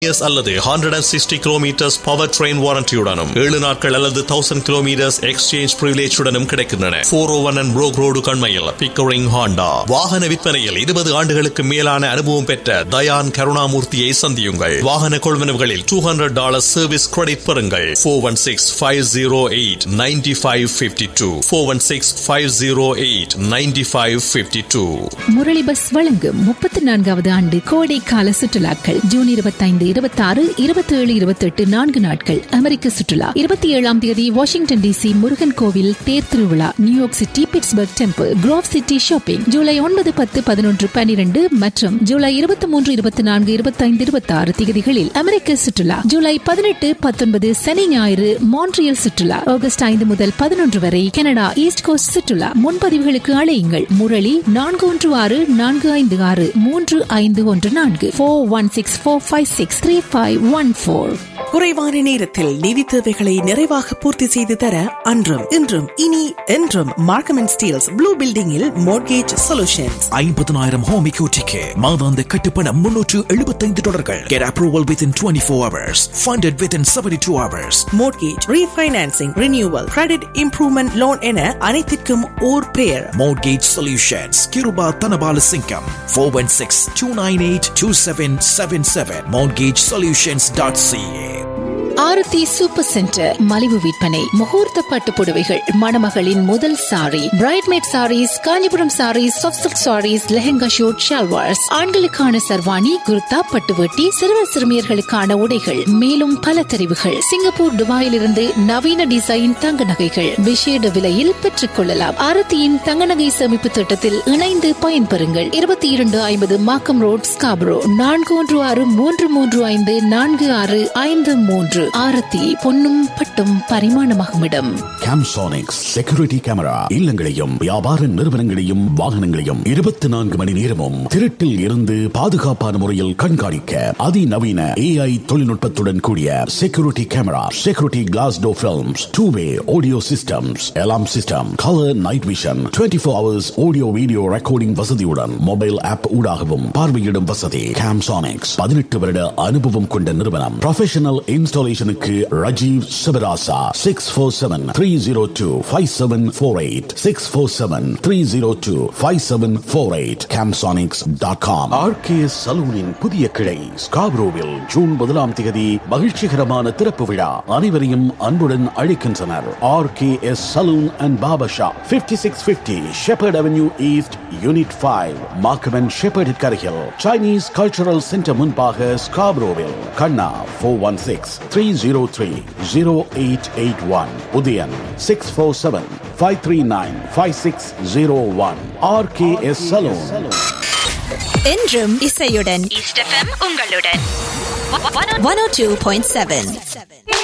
Years அல்லது hundred and sixty kilometres power train வாரண்டியுடனும் ஏழு நாட்கள் அல்லது தௌசண்ட் கிலோமீட்டர்ஸ் எக்ஸ்சேஞ்ச் பிரிவிலேஜுடனும் கிடைக்கின்றன four O one and Brock road கண்மையில் பிக்கரிங் ஹாண்டா வாகன விற்பனையில் இருபது ஆண்டுகளுக்கு மேலான அனுபவம் பெற்ற தயான் கருணாமூர்த்தியை சந்தியுங்கள் வாகன கொள்வனவுகளில் two hundred dollar service credit பெறுங்கள் four one six five zero eight ninety five fifty two four one six five zero eight ninety five fifty two Murali பஸ் வழங்கும் முப்பத்தி நான்காவது ஆண்டு கோடை கால சுற்றுலாக்கள் ஜூன் இருபத்தைந்து இருபத்தி ஆறு இருபத்தி ஏழு இருபத்தி எட்டு நான்கு நாட்கள் அமெரிக்க சுற்றுலா இருபத்தி ஏழாம் தேதி வாஷிங்டன் டிசி முருகன் கோவில் தேர் திருவிழா New York City Pittsburgh temple Grove City shopping July ஒன்பது பத்து பதினொன்று பனிரெண்டு மற்றும் ஜூலை இருபத்தி மூன்று இருபத்தி நான்கு இருபத்தி ஐந்து இருபத்தி ஆறு தேதிகளில் அமெரிக்க சுற்றுலா ஜூலை பதினெட்டு பத்தொன்பது சனி ஞாயிறு மான்ட்ரியல் சுற்றுலா ஆகஸ்ட் ஐந்து முதல் பதினொன்று வரை கனடா ஈஸ்ட் கோஸ்ட் சுற்றுலா முன்பதிவுகளுக்கு அழையுங்கள் முரளி நான்கு ஒன்று ஆறு நான்கு ஐந்து ஆறு மூன்று ஐந்து ஒன்று நான்கு four one six four five six three five one four குறைவான நேரத்தில் நிதி தேவைகளை நிறைவாக பூர்த்தி செய்து தர அன்றும் இன்றும் இனி என்றும் மார்க்கம் அண்ட் ஸ்டீல்ஸ் ப்ளூ பில்டிங்கில் மோர்கேஜ் சொல்யூஷன்ஸ் ஐம்பதனாயிரம் ஹோம் இக்யூட்டிக்கு மாதாந்த கட்டுப்பணம் முன்னூற்று எழுபத்தைந்து டாலர்கள் Get approval within 24 hours. Funded within 72 hours. Mortgage refinancing renewal credit improvement loan என அனைத்திற்கும் ஓர் பெயர் Mortgage Solutions. Kiruba Tanabala Singham. 416-298-2777. MortgageSolutions.ca. Aarthi super centre மலிவு விற்பனை முகூர்த்த பட்டு புடவைகள் மணமகளின் முதல் sari bridesmaid saris Kanchipuram saris soft saris lehenga suit shalwars ஆண்களுக்கான சர்வாணி குர்தா பட்டுவட்டி சிறுவர் சிறுமியர்களுக்கான உடைகள் மேலும் பல தெரிவுகள் சிங்கப்பூர் துபாயில் இருந்து நவீன டிசைன் தங்க நகைகள் விசேட விலையில் பெற்றுக் கொள்ளலாம் ஆரத்தியின் தங்க நகை சேமிப்பு திட்டத்தில் இணைந்து பயன்பெறுங்கள் இருபத்தி இரண்டு ஐம்பது மாக்கம் ரோட் ஸ்காப்ரோ நான்கு ஒன்று ஆறு மூன்று மூன்று ஐந்து நான்கு ஆறு ஐந்து மூன்று ஆரத்தி பொன்னும் பட்டும் பரிமாணமாகும் இடம் கேம்சோனிக்ஸ் செக்யூரிட்டி கேமரா இல்லங்களையும் வியாபார நிறுவனங்களையும் வாகனங்களையும் இருபத்தி நான்கு மணி நேரமும் திருட்டில் இருந்து பாதுகாப்பான முறையில் கண்காணிக்க அதிநவீன ஏஐ தொழில்நுட்பத்துடன் கூடிய செக்யூரிட்டி கேமரா செக்யூரிட்டி கிளாஸ் டோ films two way audio systems alarm system colour night vision twenty four hours audio video recording வசதியுடன் மொபைல் ஆப் ஊடாகவும் பார்வையிடும் வசதி கேம்சானிக்ஸ் பதினெட்டு வருட அனுபவம் கொண்ட நிறுவனம் ப்ரொஃபஷனல் இன்ஸ்டாலேஷனுக்கு Rajeev Sivarasa six four seven three zero two five seven four eight six four seven three zero two five seven four eight Camsonics dot com RKS சலூனின் புதிய கிளை ஸ்காப்ரோவில் ஜூன் முதலாம் தேதி மகிழ்ச்சிகரமான திறப்பு விழா அனைவரையும் அன்புடன் அழைக்கின்றனர் RKS salon and barber shop fifty six fifty Sheppard Avenue East unit five Markham and ஷெப்பர்டிற்கு அருகில் சைனீஸ் கல்ச்சரல் சென்டர் முன்பாக ஸ்காப்ரோவில் Kanna four one six three zero three zero eight eight one Udayan six four seven five three nine five six zero one RKS salon என்றும் இசையுடன் உங்களுடன் one two point seven